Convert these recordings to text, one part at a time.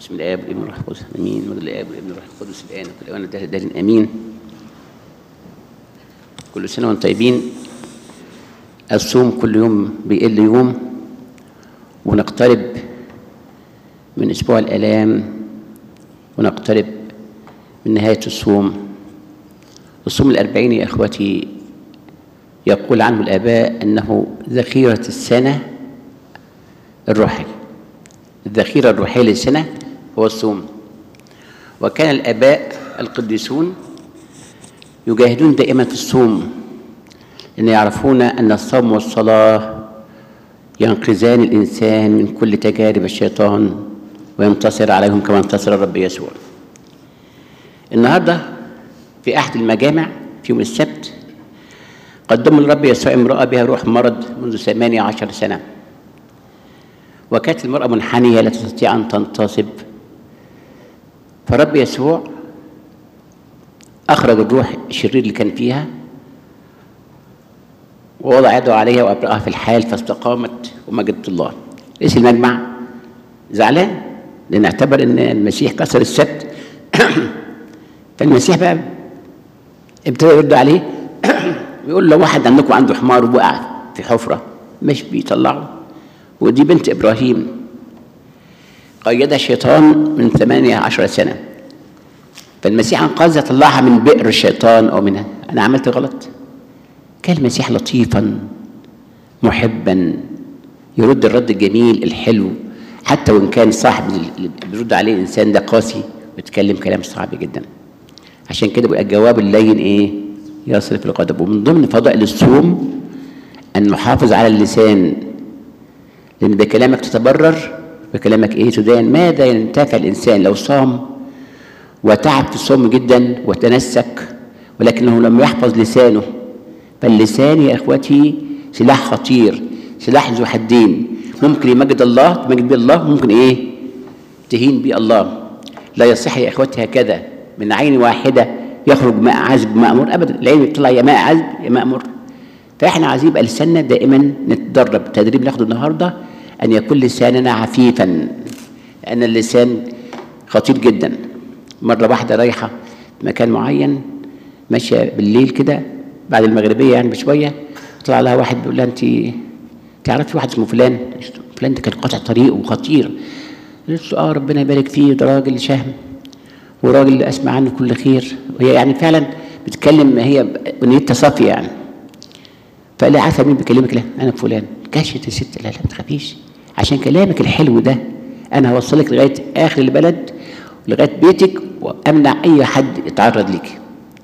بسم الاب والابن والروح القدس امين مجد الاب والابن والروح القدس الان وكل اوان الدهر الدهر امين كل سنه وانتم طيبين الصوم كل يوم بيقل يوم ونقترب من اسبوع الالام ونقترب من نهايه الصوم الصوم الأربعين يا إخوتي يقول عنه الآباء أنه ذخيرة السنة الروحية الذخيرة الروحية للسنة هو الصوم وكان الآباء القديسون يجاهدون دائما في الصوم لأن يعرفون أن الصوم والصلاة ينقذان الإنسان من كل تجارب الشيطان وينتصر عليهم كما انتصر الرب يسوع النهارده في أحد المجامع في يوم السبت قدموا للرب يسوع امرأة بها روح مرض منذ ثمانية عشر سنة وكانت المرأة منحنية لا تستطيع أن تنتصب فرب يسوع أخرج الروح الشرير اللي كان فيها ووضع يده عليها وأبرأها في الحال فاستقامت ومجدت الله رئيس المجمع زعلان لأن اعتبر أن المسيح كسر السبت فالمسيح بقى ابتدى يرد عليه يقول له واحد عندكم عنده حمار وقع في حفرة مش بيطلعه ودي بنت إبراهيم قيدها الشيطان من ثمانية عشر سنة فالمسيح أنقذها طلعها من بئر الشيطان أو منها أنا عملت غلط كان المسيح لطيفا محبا يرد الرد الجميل الحلو حتى وإن كان صاحب اللي بيرد عليه الإنسان ده قاسي ويتكلم كلام صعب جدا عشان كده بقى الجواب اللين ايه يصرف الغضب ومن ضمن فضائل الصوم ان نحافظ على اللسان لان بكلامك تتبرر بكلامك ايه تدان ماذا ينتفع الانسان لو صام وتعب في الصوم جدا وتنسك ولكنه لم يحفظ لسانه فاللسان يا اخوتي سلاح خطير سلاح ذو حدين ممكن يمجد الله تمجد به الله ممكن ايه تهين به الله لا يصح يا اخوتي هكذا من عين واحده يخرج ماء عذب مأمور ابدا العين يطلع يا ماء عذب يا مأمور فاحنا عايزين يبقى لساننا دائما نتدرب تدريب ناخده النهارده ان يكون لساننا عفيفا لان اللسان خطير جدا مره واحده رايحه في مكان معين ماشيه بالليل كده بعد المغربيه يعني بشويه طلع لها واحد بيقول لها انت تعرفي واحد اسمه فلان فلان ده كان قاطع طريق وخطير قلت له اه ربنا يبارك فيه ده راجل شهم وراجل اسمع عنه كل خير وهي يعني فعلا بتتكلم هي بنيتها صافيه يعني فقال لي عارفه مين بيكلمك لا انا فلان كشت الست لا لا ما تخافيش عشان كلامك الحلو ده انا هوصلك لغايه اخر البلد لغايه بيتك وامنع اي حد يتعرض لك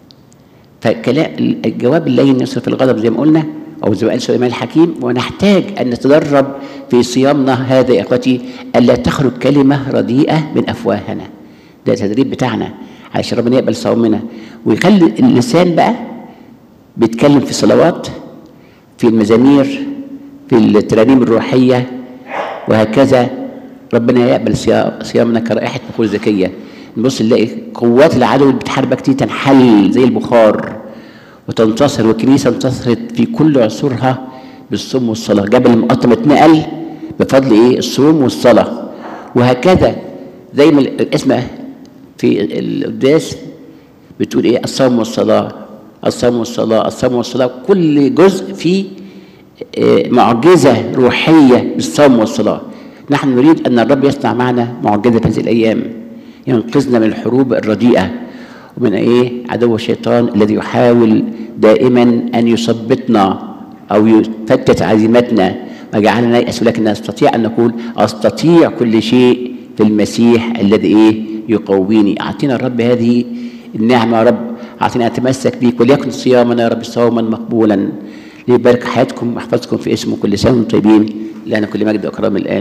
فكلام الجواب اللين يصرف الغضب زي ما قلنا او زي ما قال سليمان الحكيم ونحتاج ان نتدرب في صيامنا هذا يا اخوتي الا تخرج كلمه رديئه من افواهنا ده التدريب بتاعنا علشان ربنا يقبل صومنا ويخلي اللسان بقى بيتكلم في الصلوات في المزامير في الترانيم الروحيه وهكذا ربنا يقبل صيامنا كرائحه بخور زكيه نبص نلاقي قوات العدو اللي بتحاربك دي تنحل زي البخار وتنتصر والكنيسه انتصرت في كل عصورها بالصوم والصلاه جبل المقطم اتنقل بفضل ايه الصوم والصلاه وهكذا زي ما الاسم في القداس بتقول ايه الصوم والصلاه الصوم والصلاه الصوم والصلاه كل جزء فيه معجزه روحيه بالصوم والصلاه نحن نريد ان الرب يصنع معنا معجزه في هذه الايام ينقذنا من الحروب الرديئه ومن ايه عدو الشيطان الذي يحاول دائما ان يثبطنا او يفتت عزيمتنا ويجعلنا نيأس ولكن نستطيع ان نقول استطيع كل شيء في المسيح الذي ايه يقويني اعطينا الرب هذه النعمه يا رب اعطينا اتمسك بيك وليكن صيامنا يا رب صوما مقبولا ليبارك حياتكم ويحفظكم في اسمه كل سنه وانتم طيبين لنا كل مجد واكرام الان